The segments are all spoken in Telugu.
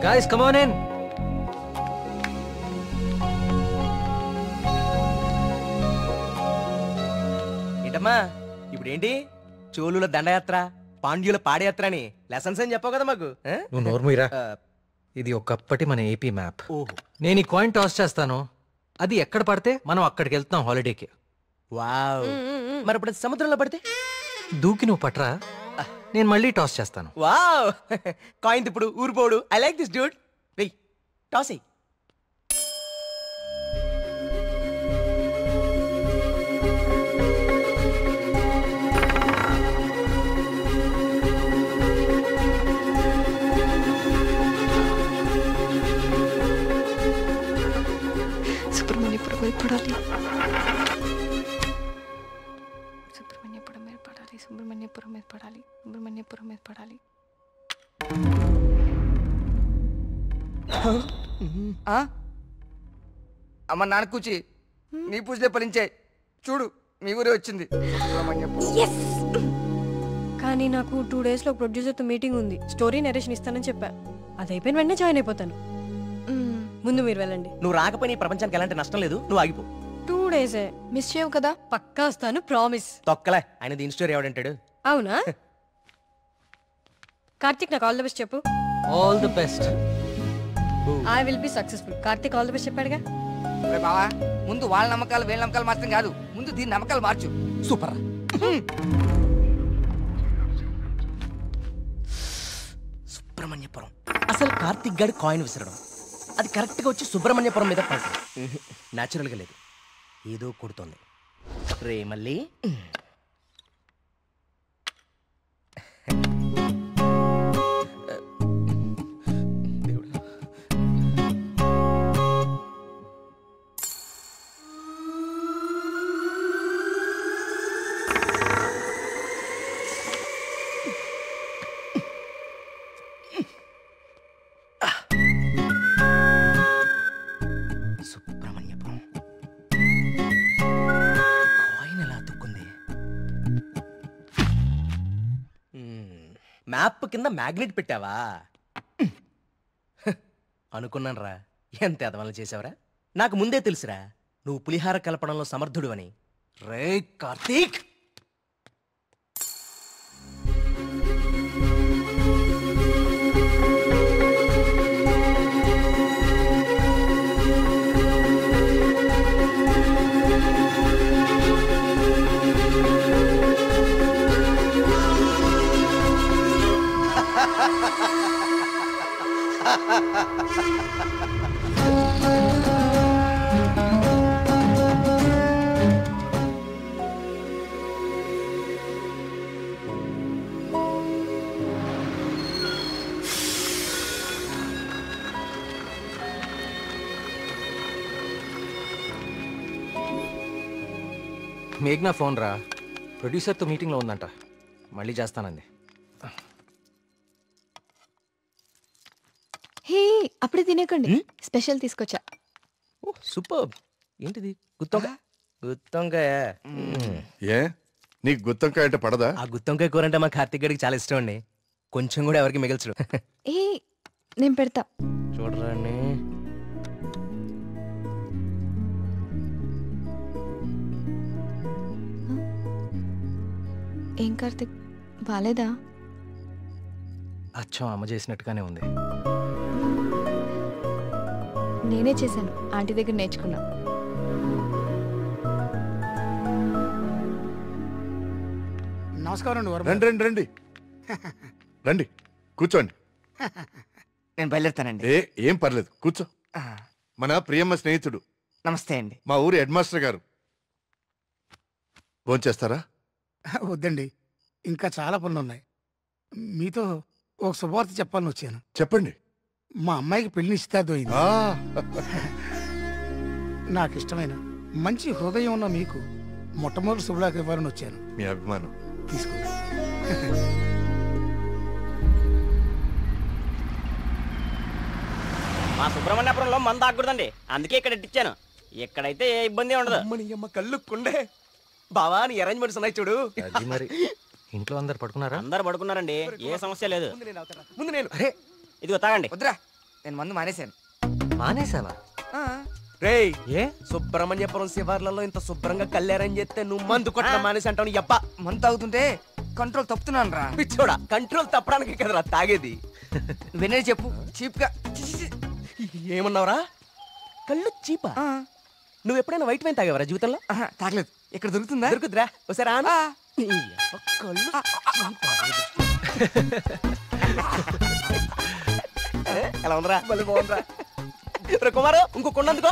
Guys, come on in. ఏంటమ్మా ఇప్పుడేంటి చోళుల దండయాత్ర పాండ్యుల పాదయాత్ర అని లెసన్స్ అని చెప్పావు కదా మాకు ఆ? నువ్వు నోర్ముయిరా ఆ, ఇది ఒకప్పటి మన ఏపీ మ్యాప్ ఓహో నేను ఈ కాయిన్ టాస్ చేస్తాను అది ఎక్కడ పడితే మనం అక్కడికి వెళ్తాం హాలిడేకి వావ్ మరి ఇప్పుడు అది సముద్రంలో పడితే దూకి నువ్వు పట్రా నేను మళ్ళీ టాస్ చేస్తాను వావ్ కాయిన్ ఇప్పుడు ఊరిపోడు ఐ లైక్ దిస్ డ్యూడ్ వెయ్ టాస్ ఎయ్ సుబ్రహ్మణ్యపురం మీద పడాలి సుబ్రహ్మణ్యపురం మీద పడాలి సుబ్రహ్మణ్యపురం మీద పడాలి సుబ్రహ్మణ్యపురం మీద పడాలి ఆ? అమ్మ నాన్న కూచి నీ పూజలే ఫలించే చూడు మీ ఊరే వచ్చింది సుబ్రహ్మణ్యపురం. కానీ నాకు టూ డేస్లో ప్రొడ్యూసర్తో మీటింగ్ ఉంది స్టోరీ నరేషన్ ఇస్తానని చెప్పా అది అయిపోయిన వెంటనే జాయిన్ అయిపోతాను మ్మ్. ముందు మీరు వెళ్ళండి నువ్వు రాకపోయినా ఈ ప్రపంచానికి ఎలాంటి నష్టం లేదు నువ్వు ఆగిపో టూ డేసే మిస్ చేయవు కదా పక్కా వస్తాను ప్రామిస్ తొక్కలే ఆయన దీని స్టోరీ ఎవడంటాడు అవునా కార్తిక్ నాకు ఆల్ ద బెస్ట్ చెప్పు all the best I will be successful Karthik all the best చెప్పాడుగా ఒరే బావా ముందు వాళ్ళ నమ్మకాలు వీళ్ళ నమ్మకాలు మార్చడం కాదు ముందు దీని నమ్మకాలు మార్చు సూపర్ సుబ్రహ్మణ్యపురం అసలు కార్తిక్ గాడి కాయిన్ విసరడం అది కరెక్ట్గా వచ్చి సుబ్రహ్మణ్యపురం మీద పడుతుంది న్యాచురల్గా లేదు ఏదో కొడుతోంది రే మళ్ళీ సుబ్రహ్మణ్యపురం కాయిన్ ఎలా అతుక్కుంది మ్మ్. మ్యాప్ కింద మ్యాగ్నెట్ పెట్టావా అనుకున్నాను రా ఎంత ఎదవలు చేసావరా నాకు ముందే తెలుసురా నువ్వు పులిహార కలపడంలో సమర్థుడు అని రే కార్తీక్ మేఘ్నా ఫోన్ రా ప్రొడ్యూసర్తో మీటింగ్లో ఉందంట మళ్ళీ చేస్తానంది హే అప్పుడే తినేకండి స్పెషల్ తీసుకొచ్చా ఓ సూపర్ ఏంటిది గుత్తొంకాయ గుత్తొంకాయ మ్మ్. ఏ నీకు గుత్తంకాయ అంటే పడదా ఆ గుత్తొంకాయ కూర అంటే మా కార్తీక్ గడికి చాలా ఇష్టం అండి కొంచెం కూడా ఎవరికి మిగల్చడు ఏ నేను పెడతా చూడరాని ఏం కార్తిక్ బాలేదా అచ్చం అమ్మ చేసినట్టుగానే ఉంది నేనే చేశాను ఆంటీ దగ్గర నేర్చుకున్నా నమస్కారం అండి వరమ. రండి రండి రండి రండి కూర్చోండి నేను బయలుదేరుతానండి ఏ ఏం పర్లేదు కూర్చో ఆ, మన ప్రియమ్మ స్నేహితుడు నమస్తే అండి మా ఊరి హెడ్ మాస్టర్ గారు భోంచేస్తారా వద్దండి ఇంకా చాలా పనులు ఉన్నాయి మీతో ఒక శుభవార్త చెప్పాలని వచ్చాను చెప్పండి మా అమ్మాయికి పెళ్లి నిశ్చితార్థమైంది ఆ, నాకు ఇష్టమైన మంచి హృదయం ఉన్న మీకు మొట్టమొదటి శుభలాకి ఇవ్వాలని వచ్చాను మీ అభిమానం తీసుకోండి మా సుబ్రహ్మణ్యపురంలో మంద ఆగకూడదండి అందుకే ఇక్కడ ఇట్టించాను ఇక్కడైతే ఏ ఇబ్బంది ఉండదు అమ్మని అమ్మ కళ్ళు కుండే బావా నీ అరేంజ్మెంట్స్ ఉన్నాయి చూడు అది మరి ఇంట్లో అందరు పడుకున్నారా అందరు పడుకున్నారండి ఏ సమస్య లేదు ముందు నేను అవుతాను ముందు నేను అరే ఇదిగో తాగండి వద్దురా నేను మందు మానేశాను మానేసావా ఆ, రేయ్ ఏ సుబ్రహ్మణ్యపురం శివార్లలో ఇంత శుభ్రంగా కళ్యాణం చేస్తే నువ్వు మందు కొట్టడం మానేసి అంటావు నీ అబ్బా మందు తాగుతుంటే కంట్రోల్ తప్పుతున్నాను రా పిచ్చోడా కంట్రోల్ తప్పడానికి కదరా తాగేది వినే చెప్పు చీప్ గా చి, చి, చి. ఏమన్నావురా కళ్ళు చీపా ఆ, నువ్వు ఎప్పుడైనా వైట్ వైన్ తాగేవరా జీవితంలో ఆహా, తాగలేదు ఇక్కడ దొరుకుతుందా దొరుకుతురా ఒకసారి ఆను. ఆ. నీ అబ్బ కళ్ళు చీపా. ఏ, ఎలా ఉందిరా మళ్ళీ బాగుందిరా రే కుమారు ఇంకో కొండందుకో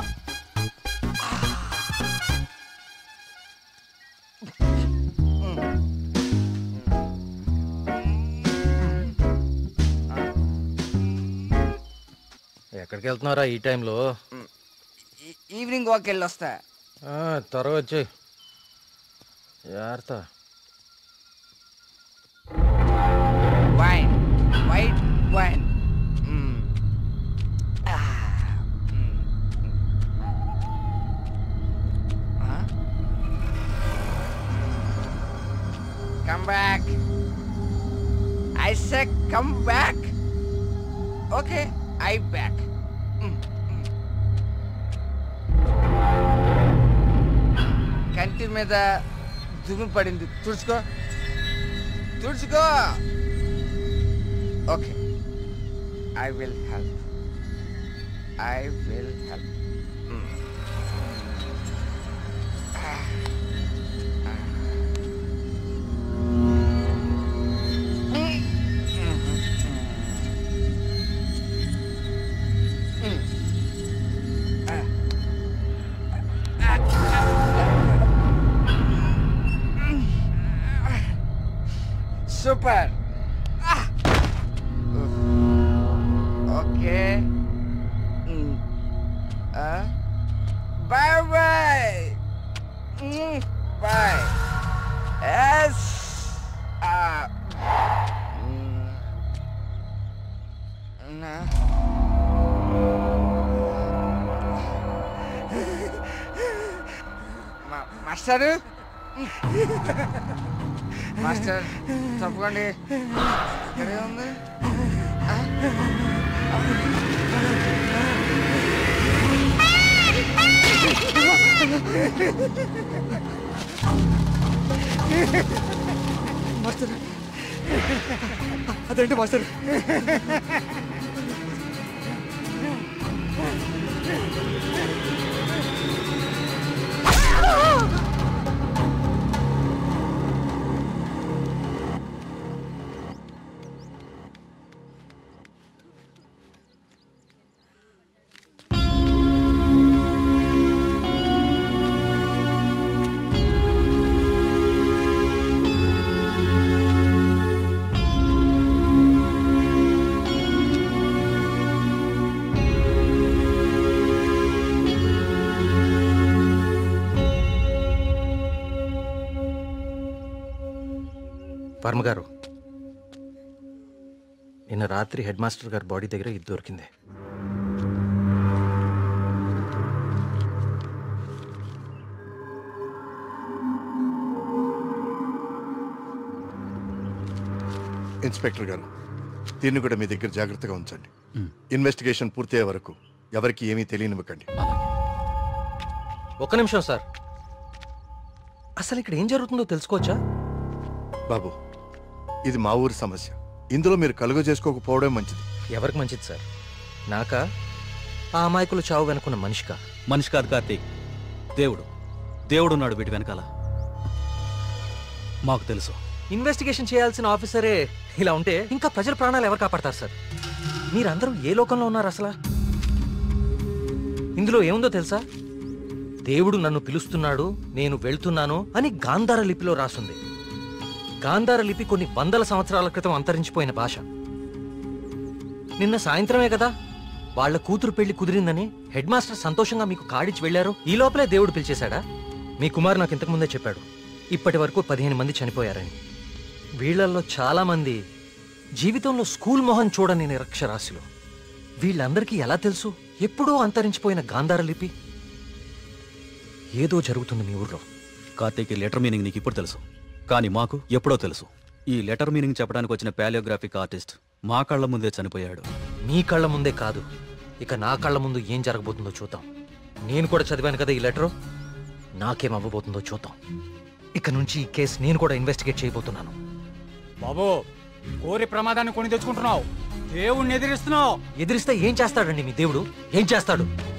ఎక్కడికి వెళ్తున్నారా ఈ టైంలో ఈ- ఈవినింగ్ వాక్ వెళ్ళి వస్తా ఆ, త్వరగా వచ్చి జాగ్రత్త wine white wine come back I say come back okay I back కంటి మీద దుమ్ము పడింది తుడుచుకో తుడుచుకో okay I will help I will help super okay bye bye bye yes master master తప్పకండి ఇక్కడే ఉంది మాస్టర్ అదేంటి మాస్టర్ వర్మ గారు నిన్న రాత్రి హెడ్ మాస్టర్ గారి బాడీ దగ్గర ఇది దొరికింది ఇన్స్పెక్టర్ గారు దీన్ని కూడా మీ దగ్గర జాగ్రత్తగా ఉంచండి ఇన్వెస్టిగేషన్ పూర్తయ్యే వరకు ఎవరికి ఏమీ తెలియనివ్వకండి ఒక్క నిమిషం సార్ అసలు ఇక్కడ ఏం జరుగుతుందో తెలుసుకోవచ్చా బాబు ఇది మా ఊరి సమస్య ఇందులో మీరు కలుగ చేసుకోకపోవడం మంచిది ఎవరికి మంచిది సార్ నాకా ఆ అమాయకులు చావు వెనుకున్న మనిషికా మనిషి కాదు కార్తీక్ దేవుడు దేవుడున్నాడు వీటి వెనకాల మాకు తెలుసు ఇన్వెస్టిగేషన్ చేయాల్సిన ఆఫీసరే ఇలా ఉంటే ఇంకా ప్రజల ప్రాణాలు ఎవరు కాపాడతారు సార్ మీరందరూ ఏ లోకంలో ఉన్నారు అసలు ఇందులో ఏముందో తెలుసా దేవుడు నన్ను పిలుస్తున్నాడు నేను వెళ్తున్నాను అని గాంధార లిపిలో రాసుంది గాంధార లిపి కొన్ని వందల సంవత్సరాల క్రితం అంతరించిపోయిన భాష నిన్న సాయంత్రమే కదా వాళ్ళ కూతురు పెళ్లి కుదిరిందని హెడ్ మాస్టర్ సంతోషంగా మీకు కాడిచ్చి వెళ్లారు ఈ లోపలే దేవుడు పిలిచేశాడా మీ కుమార్ నాకు ఇంతకు ముందే చెప్పాడు ఇప్పటి వరకు పదిహేను మంది చనిపోయారని వీళ్ళల్లో చాలా మంది జీవితంలో స్కూల్ మొహం చూడని నిరక్షరాస్యులు వీళ్ళందరికీ ఎలా తెలుసు ఎప్పుడూ అంతరించిపోయిన గాంధార లిపి ఏదో జరుగుతుంది మీ ఊర్లో కార్తీక్ ఈ లెటర్ మీనింగ్ నీకు ఇప్పుడు తెలుసు కానీ మాకు ఎప్పుడో తెలుసు ఈ లెటర్ మీనింగ్ చెప్పడానికి వచ్చిన పాలియోగ్రాఫిక్ ఆర్టిస్ట్ మా కళ్ళ ముందే చనిపోయాడు మీ కళ్ళ ముందే కాదు ఇక నా కళ్ళ ముందు ఏం జరగబోతుందో చూద్దాం నేను కూడా చదివాను కదా ఈ లెటరు నాకేం అవ్వబోతుందో చూద్దాం ఇక నుంచి ఈ కేసు నేను కూడా ఇన్వెస్టిగేట్ చేయబోతున్నాను బాబు కోరి ప్రమాదాన్ని కొని తెచ్చుకుంటున్నావు దేవుణ్ణి ఎదిరిస్తున్నావు ఎదిరిస్తే ఏం చేస్తాడండి మీ దేవుడు ఏం చేస్తాడు